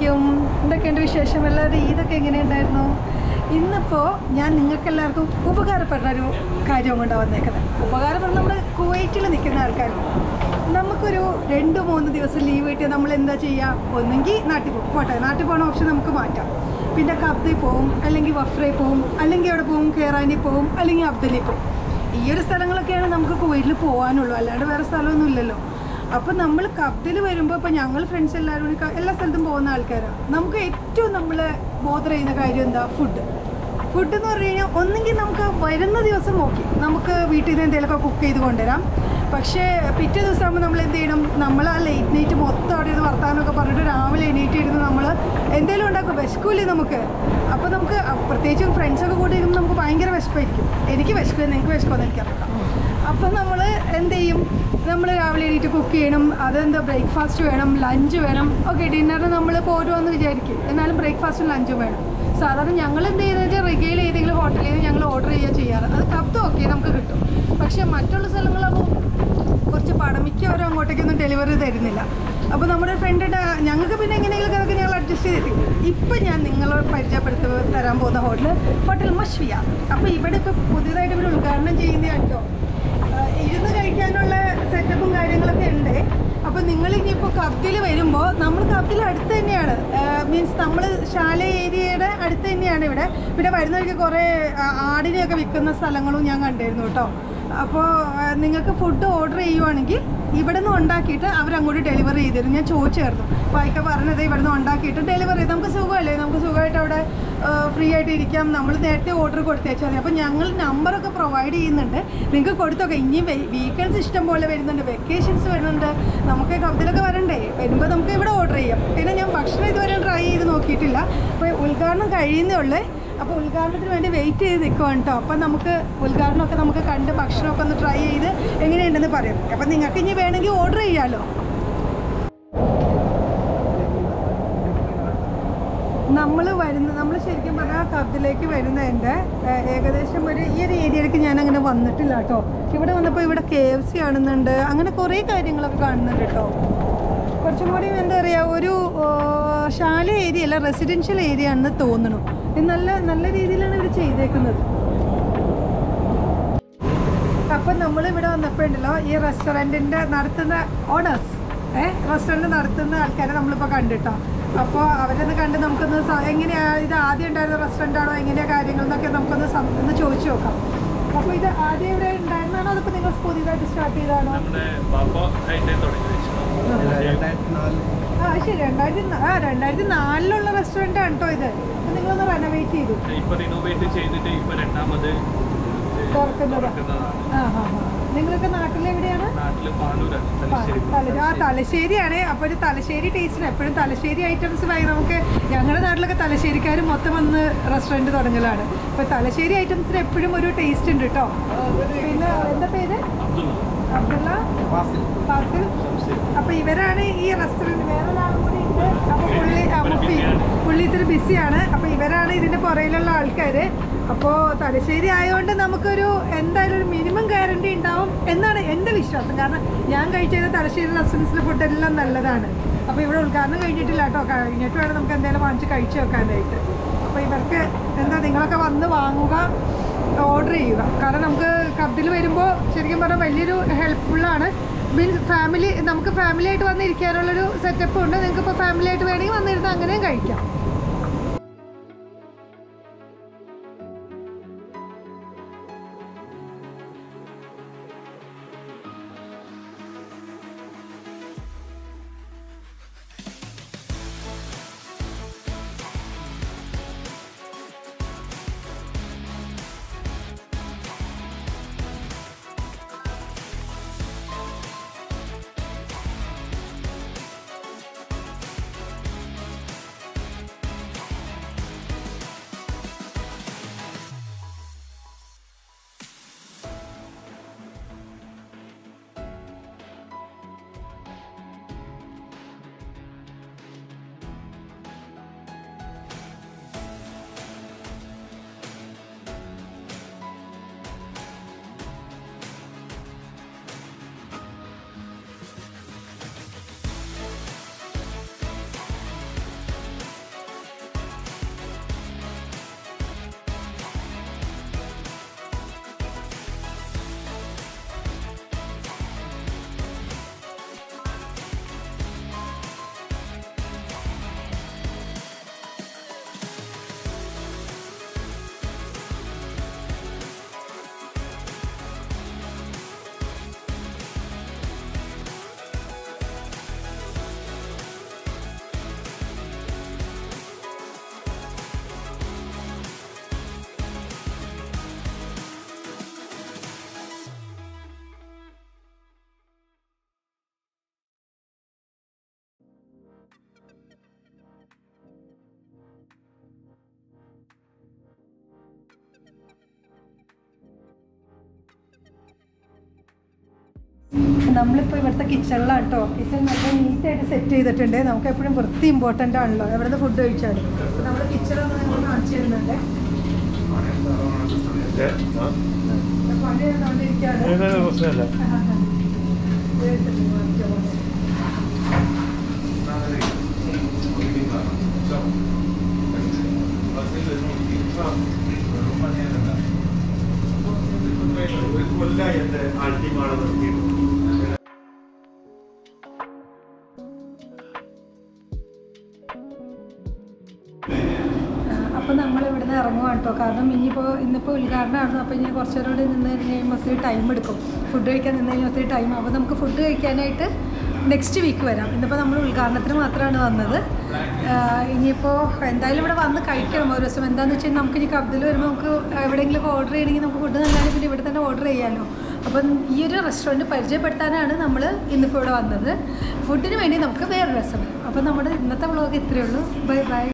അസ്സലാമലൈക്കും എന്തൊക്കെയുണ്ട് വിശേഷം എല്ലാവരും ഈദൊക്കെ എങ്ങനെയുണ്ടായിരുന്നു ഇന്നിപ്പോൾ ഞാൻ നിങ്ങൾക്ക് എല്ലാവർക്കും ഉപകാരപ്പെടുന്ന ഒരു കാര്യം കൊണ്ടാണ് വന്നേക്കുന്നത് ഉപകാരപ്പെടുന്ന നമ്മൾ കുവൈറ്റിൽ നിൽക്കുന്ന ആൾക്കാർക്ക് നമുക്കൊരു രണ്ട് മൂന്ന് ദിവസം ലീവ് കിട്ടിയാൽ നമ്മൾ എന്താ ചെയ്യുക ഒന്നെങ്കിൽ നാട്ടിൽ പോകും പോട്ടെ നാട്ടിൽ പോകുന്ന ഓപ്ഷൻ നമുക്ക് മാറ്റാം പിന്നെ കബ്ദയിൽ പോവും അല്ലെങ്കിൽ വഫ്രയിൽ പോവും അല്ലെങ്കിൽ അവിടെ പോവും കേറാനി പോവും അല്ലെങ്കിൽ അബ്ദലിൽ പോവും ഈ ഒരു സ്ഥലങ്ങളൊക്കെയാണ് നമുക്ക് കുവൈറ്റിൽ പോകാനുള്ളൂ അല്ലാണ്ട് വേറെ സ്ഥലമൊന്നും ഇല്ലല്ലോ അപ്പം നമ്മൾ കബ്ദിൽ വരുമ്പോൾ ഇപ്പം ഞങ്ങൾ ഫ്രണ്ട്സ് എല്ലാവരും കൂടി ക- എല്ലാ സ്ഥലത്തും പോകുന്ന ആൾക്കാരാണ് നമുക്ക് ഏറ്റവും നമ്മൾ ബോധർ ചെയ്യുന്ന കാര്യം എന്താ ഫുഡ് ഫുഡ് എന്ന് പറഞ്ഞു കഴിഞ്ഞാൽ ഒന്നെങ്കിൽ നമുക്ക് വരുന്ന ദിവസം നോക്കി നമുക്ക് വീട്ടിൽ നിന്ന് എന്തെങ്കിലുമൊക്കെ കുക്ക് ചെയ്ത് കൊണ്ടുവരാം പക്ഷേ പിറ്റേ ദിവസം ആകുമ്പോൾ നമ്മൾ എന്ത് ചെയ്യണം നമ്മൾ ആ ലേറ്റ് നൈറ്റ് മൊത്തം അവിടെ ഇരുന്ന് വർത്താനമൊക്കെ പറഞ്ഞിട്ട് രാവിലെ എണീറ്റ് ഇരുന്ന് നമ്മൾ എന്തെങ്കിലും ഉണ്ടാക്കും വിശക്കൂലേ നമുക്ക് അപ്പോൾ നമുക്ക് പ്രത്യേകിച്ചും ഫ്രണ്ട്സൊക്കെ കൂടി ഇരിക്കുമ്പോൾ നമുക്ക് ഭയങ്കര വിശപ്പായിരിക്കും എനിക്ക് വിശക്കും നിങ്ങൾക്ക് വിശക്കുമെന്ന് എനിക്കറിയാം അപ്പോൾ നമ്മൾ എന്ത് ചെയ്യും നമ്മൾ രാവിലെ എണീറ്റ് കുക്ക് ചെയ്യണം അതെന്താ ബ്രേക്ക്ഫാസ്റ്റ് വേണം ലഞ്ച് വേണം ഓക്കെ ഡിന്നറിന് നമ്മൾ പോരുമെന്ന് വിചാരിക്കും എന്നാലും ബ്രേക്ക്ഫാസ്റ്റും ലഞ്ചും വേണം സാധാരണ ഞങ്ങൾ എന്ത് ചെയ്യുന്നത് വെച്ചാൽ റിഗയിൽ ഏതെങ്കിലും ഹോട്ടലിൽ നിന്ന് ഞങ്ങൾ ഓർഡർ ചെയ്യുക ചെയ്യാറ് അത് കബ്ദം ഓക്കെ നമുക്ക് കിട്ടും പക്ഷേ മറ്റുള്ള സ്ഥലങ്ങളാകുമ്പോൾ കുറച്ച് പണം മിക്കവരും അങ്ങോട്ടേക്കൊന്നും ഡെലിവറി തരുന്നില്ല അപ്പോൾ നമ്മുടെ ഫ്രണ്ട് ഞങ്ങൾക്ക് പിന്നെ എങ്ങനെയെങ്കിലും അതൊക്കെ ഞങ്ങൾ അഡ്ജസ്റ്റ് ചെയ്തിട്ട് ഇപ്പം ഞാൻ നിങ്ങളോട് പരിചയപ്പെടുത്തി തരാൻ പോകുന്ന ഹോട്ടൽ ഹോട്ടൽ മഷ്വിയ അപ്പോൾ ഇവിടെ ഇപ്പോൾ പുതിയതായിട്ട് ഇവർ ഉദ്ഘാടനം ചെയ്യുന്ന കേട്ടോ ഇരുന്ന് കഴിക്കാനുള്ള സെറ്റപ്പും കാര്യങ്ങളൊക്കെ ഉണ്ട് അപ്പോൾ നിങ്ങൾ ഇനിയിപ്പോൾ കബ്ദിൽ വരുമ്പോൾ നമ്മൾ കബ്ദിൽ അടുത്ത് തന്നെയാണ് മീൻസ് നമ്മൾ ശാല ഏരിയയുടെ അടുത്ത് തന്നെയാണ് ഇവിടെ പിന്നെ വരുന്നവർക്ക് കുറേ ആ, ആടിനെയൊക്കെ വിൽക്കുന്ന സ്ഥലങ്ങളും ഞാൻ കണ്ടിരുന്നു കേട്ടോ അപ്പോൾ നിങ്ങൾക്ക് ഫുഡ് ഓർഡർ ചെയ്യുവാണെങ്കിൽ ഇവിടെ നിന്ന് ഉണ്ടാക്കിയിട്ട് അവരങ്ങോട്ട് ഡെലിവറി ചെയ്ത് തരും ഞാൻ ചോദിച്ചായിരുന്നു വായിക്ക പറഞ്ഞത് ഇവിടെ നിന്ന് ഉണ്ടാക്കിയിട്ട് ഡെലിവറി ചെയ്ത് നമുക്ക് സുഖമല്ലേ നമുക്ക് സുഖമായിട്ട് അവിടെ ഫ്രീ ആയിട്ട് ഇരിക്കാം നമ്മൾ നേരത്തെ ഓർഡർ കൊടുത്തേച്ചാൽ മതി അപ്പോൾ ഞങ്ങൾ നമ്പറൊക്കെ പ്രൊവൈഡ് ചെയ്യുന്നുണ്ട് നിങ്ങൾക്ക് കൊടുത്തൊക്കെ ഇനി വീക്കെൻഡ്സ് ഇഷ്ടം പോലെ വരുന്നുണ്ട് വെക്കേഷൻസ് വരുന്നുണ്ട് നമുക്ക് കബ്ദിലൊക്കെ വരണ്ടേ വരുമ്പോൾ നമുക്ക് ഇവിടെ ഓർഡർ ചെയ്യാം പിന്നെ ഞാൻ ഭക്ഷണം ഇതുവരെ ട്രൈ ചെയ്ത് നോക്കിയിട്ടില്ല അപ്പോൾ ഉദ്ഘാടനം കഴിയുന്നേ ഉള്ളൂ അപ്പോൾ ഉദ്ഘാടനത്തിന് വേണ്ടി വെയിറ്റ് ചെയ്ത് നിൽക്കുവാണ് കേട്ടോ അപ്പം നമുക്ക് ഉദ്ഘാടനമൊക്കെ നമുക്ക് കണ്ട് ഭക്ഷണമൊക്കെ ഒന്ന് ട്രൈ ചെയ്ത് എങ്ങനെയുണ്ടെന്ന് പറയും അപ്പം നിങ്ങൾക്ക് ഇനി വേണമെങ്കിൽ ഓർഡർ ചെയ്യാമല്ലോ നമ്മൾ വരുന്ന നമ്മൾ ശരിക്കും പറഞ്ഞാൽ കബ്ദിലേക്ക് വരുന്നതിൻ്റെ ഏഹ്, ഏകദേശം ഒരു ഈ ഒരു ഏരിയയിലേക്ക് ഞാൻ അങ്ങനെ വന്നിട്ടില്ല കേട്ടോ ഇവിടെ വന്നപ്പോൾ ഇവിടെ കെ എഫ് സി കാണുന്നുണ്ട് അങ്ങനെ കുറേ കാര്യങ്ങളൊക്കെ കാണുന്നുണ്ട് കേട്ടോ കുറച്ചും കൂടി എന്താ പറയുക ഒരു ആ, ശാല ഏരിയ അല്ല റെസിഡൻഷ്യൽ ഏരിയ ആണെന്ന് തോന്നുന്നു ഇത് നല്ല നല്ല രീതിയിലാണ് ഇവർ ചെയ്തേക്കുന്നത് അപ്പം നമ്മൾ ഇവിടെ വന്നപ്പോഴുണ്ടല്ലോ ഈ റെസ്റ്റോറൻറ്റിൻ്റെ നടത്തുന്ന ഓണേഴ്സ് ഏഹ് റെസ്റ്റോറൻറ്റ് നടത്തുന്ന ആൾക്കാരെ നമ്മളിപ്പോൾ കണ്ടിട്ടോ അപ്പോൾ അവരൊന്ന് കണ്ട് നമുക്കൊന്ന് സ- എങ്ങനെയാ ഇത് ആദ്യം ഉണ്ടായിരുന്ന റെസ്റ്റോറൻ്റ് ആണോ എങ്ങനെയാ കാര്യങ്ങൾ എന്നൊക്കെ നമുക്കൊന്ന് സം- ഒന്ന് ചോദിച്ചു നോക്കാം അപ്പോൾ ഇത് ആദ്യം ഇവിടെ ഉണ്ടായിരുന്നാണോ അതിപ്പോൾ നിങ്ങൾ പുതിയതായിട്ട് സ്റ്റാർട്ട് ചെയ്താണോ നമ്മുടെ ബാബ ആയിട്ട് തുടങ്ങി വെച്ചു ആ ശരി രണ്ടായിരത്തി നാ- ആ രണ്ടായിരത്തി നാലിലുള്ള റെസ്റ്റോറൻ്റ് ആണ് കേട്ടോ ഇത് അപ്പോൾ നിങ്ങളൊന്ന് റെനോവേറ്റ് ചെയ്തു ഇപ്പൊ റിനോവേറ്റ് ചെയ്തിട്ട് ഇപ്പൊ രണ്ടാമത് തുറക്കുന്നതാണ് തുറക്കുന്നതാണ് ആ ഹാ ഹാ നിങ്ങളൊക്കെ നാട്ടിലെവിടെയാണ് നാട്ടില് പാലൂരാണ് തലശ്ശേരി തല- ആ തലശ്ശേരിയാണ് അപ്പോൾ ഒരു തലശ്ശേരി ടേസ്റ്റിന് എപ്പോഴും തലശ്ശേരി ഐറ്റംസ് ഭയങ്കര നമുക്ക് ഞങ്ങളുടെ നാട്ടിലൊക്കെ തലശ്ശേരിക്കാർ മൊത്തം വന്ന് റെസ്റ്റോറൻറ്റ് തുടങ്ങലാണ് അപ്പോൾ തലശ്ശേരി ഐറ്റംസിന് എപ്പോഴും ഒരു ടേസ്റ്റ് ഉണ്ട് കേട്ടോ പിന്നെ എന്താ പേര് അബ്ദുള്ള അബ്ദുള്ള ഫാസിൽ അപ്പൊ ഇവരാണ് ഈ റെസ്റ്റോറൻറ്റ് വേറെ ഒരാളും കൂടി ഉണ്ട് അപ്പൊ പുള്ളി ആ, മുഫി പുള്ളി ഇത്തിരി ബിസിയാണ് അപ്പൊ ഇവരാണ് ഇതിന്റെ പുറയിലുള്ള ആൾക്കാര് അപ്പോൾ തലശ്ശേരി ആയതുകൊണ്ട് നമുക്കൊരു എന്തായാലും ഒരു മിനിമം ഗ്യാരണ്ടി ഉണ്ടാവും എന്നാണ് എൻ്റെ വിശ്വാസം കാരണം ഞാൻ കഴിച്ചത് തലശ്ശേരി റെസ്റ്റോറൻസിലെ ഫുഡ് എല്ലാം നല്ലതാണ് അപ്പോൾ ഇവിടെ ഉദ്ഘാടനം കഴിഞ്ഞിട്ടില്ല കേട്ടോ കഴിഞ്ഞിട്ട് വേണം നമുക്ക് എന്തെങ്കിലും വാങ്ങിച്ച് കഴിച്ചു വെക്കാനായിട്ട് അപ്പോൾ ഇവർക്ക് എന്താ നിങ്ങളൊക്കെ വന്ന് വാങ്ങുക ഓർഡർ ചെയ്യുക കാരണം നമുക്ക് കബ്ദിൽ വരുമ്പോൾ ശരിക്കും പറഞ്ഞാൽ വലിയൊരു ഹെൽപ്ഫുള്ളാണ് മീൻസ് ഫാമിലി നമുക്ക് ഫാമിലി ആയിട്ട് വന്നിരിക്കാനുള്ളൊരു സെറ്റപ്പ് ഉണ്ട് നിങ്ങൾക്ക് ഇപ്പോൾ ഫാമിലി ആയിട്ട് വേണമെങ്കിൽ വന്നിരുന്ന് അങ്ങനെയും കഴിക്കാം നമ്മളിപ്പോൾ ഇവിടുത്തെ കിച്ചണിലാണ് കേട്ടോ കിച്ചൺ നല്ല നീറ്റായിട്ട് സെറ്റ് ചെയ്തിട്ടുണ്ട് നമുക്ക് എപ്പോഴും വൃത്തി ഇമ്പോർട്ടൻ്റ് ആണല്ലോ എവിടെ നിന്ന് ഫുഡ് കഴിച്ചാലും അപ്പോൾ നമ്മൾ കിച്ചണൊന്ന് നിങ്ങൾ കാണിച്ചു തരുന്നുണ്ട് പണി നടന്നുകൊണ്ടിരിക്കുകയാണ് പ്രശ്നമല്ല ഒരു കൊല്ലായി എൻ്റെ ആൾട്ടിമാളെ നിർത്തിയിട്ട് അപ്പോൾ നമ്മൾ ഇവിടുന്ന് ഇറങ്ങുവാണ് കേട്ടോ കാരണം ഇനിയിപ്പോൾ ഇന്നിപ്പോൾ ഉദ്ഘാടനമാണ് അപ്പോൾ ഇനി കുറച്ച് നേരം കൂടി നിന്ന് കഴിഞ്ഞ് കഴിയുമ്പോൾ ഒത്തിരി ടൈം എടുക്കും ഫുഡ് കഴിക്കാൻ നിന്ന് കഴിഞ്ഞാൽ ഒത്തിരി ടൈം അപ്പോൾ നമുക്ക് ഫുഡ് കഴിക്കാനായിട്ട് നെക്സ്റ്റ് വീക്ക് വരാം ഇന്നിപ്പോൾ നമ്മൾ ഉദ്ഘാടനത്തിന് മാത്രമാണ് വന്നത് ആഹ് ഇനിയിപ്പോൾ എന്തായാലും ഇവിടെ വന്ന് കഴിക്കണം ഒരു ദിവസം എന്താണെന്ന് വെച്ചാൽ നമുക്ക് ഇനി കബ്ദിൽ വരുമ്പോൾ നമുക്ക് എവിടെയെങ്കിലും ഓർഡർ ചെയ്യണമെങ്കിൽ നമുക്ക് ഫുഡ് നല്ലാതെ പിന്നെ ഇവിടെ തന്നെ ഓർഡർ ചെയ്യാമല്ലോ അപ്പം ഈ ഒരു റെസ്റ്റോറൻറ്റ് പരിചയപ്പെടുത്താനാണ് നമ്മൾ ഇന്നിപ്പോൾ ഇവിടെ വന്നത് ഫുഡിന് വേണ്ടി നമുക്ക് വേറെ രസം അപ്പോൾ നമ്മുടെ ഇന്നത്തെ വ്ളോഗ് ഇത്രയേ ഉള്ളൂ ബൈ ബൈ